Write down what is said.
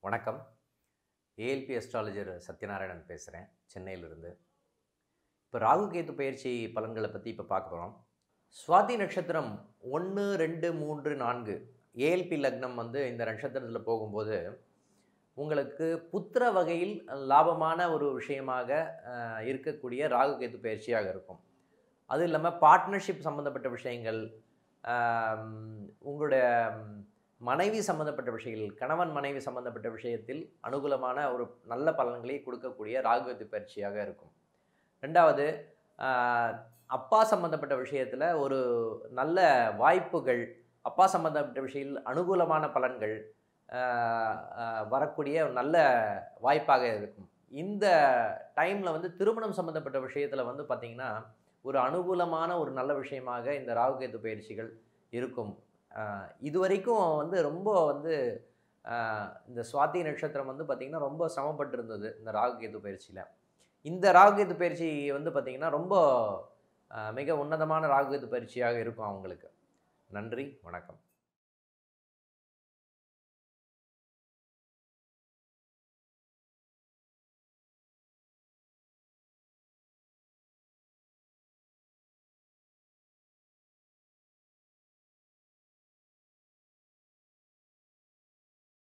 வணக்கம் ALP astrologer Sathyanarayanan பேசுகிறேன் சென்னையிலிருந்து இப்போ ராகு கேது பயிற்சி பலன்களை பற்றி இப்போ பார்க்க போகிறோம் சுவாதி நட்சத்திரம் ஒன்று ரெண்டு மூன்று நான்கு ஏஎல்பி லக்னம் வந்து இந்த நட்சத்திரத்தில் போகும்போது உங்களுக்கு புத்திர வகையில் லாபமான ஒரு விஷயமாக அஹ், இருக்கக்கூடிய ராகு கேது பயிற்சியாக இருக்கும் அது இல்லாமல் பார்ட்னர்ஷிப் சம்மந்தப்பட்ட விஷயங்கள் ஆம், உங்களுடைய ம், மனைவி சம்மந்தப்பட்ட விஷயங்கள் கணவன் மனைவி சம்மந்தப்பட்ட விஷயத்தில் அனுகூலமான ஒரு நல்ல பலன்களை கொடுக்கக்கூடிய ராகுகத்து பயிற்சியாக இருக்கும் ரெண்டாவது ஆஹ், அப்பா சம்மந்தப்பட்ட விஷயத்தில் ஒரு நல்ல வாய்ப்புகள் அப்பா சம்மந்தப்பட்ட விஷயத்தில் அனுகூலமான பலன்கள் ஆஹ், ஆஹ், வரக்கூடிய ஒரு நல்ல வாய்ப்பாக இருக்கும் இந்த டைமில் வந்து திருமணம் சம்மந்தப்பட்ட விஷயத்தில் வந்து பார்த்திங்கன்னா ஒரு அனுகூலமான ஒரு நல்ல விஷயமாக இந்த ராகுகேது பயிற்சிகள் இருக்கும் ஆஹ் இது வரைக்கும் வந்து ரொம்ப வந்து ஆஹ் இந்த சுவாதி நட்சத்திரம் வந்து பார்த்திங்கன்னா ரொம்ப சிரமப்பட்டு இருந்தது இந்த ராகுகேது பயிற்சியில் இந்த ராகுகேது பயிற்சி வந்து பார்த்திங்கன்னா ரொம்ப ஆஹ் மிக உன்னதமான ராகுகேது பயிற்சியாக இருக்கும் அவங்களுக்கு நன்றி வணக்கம்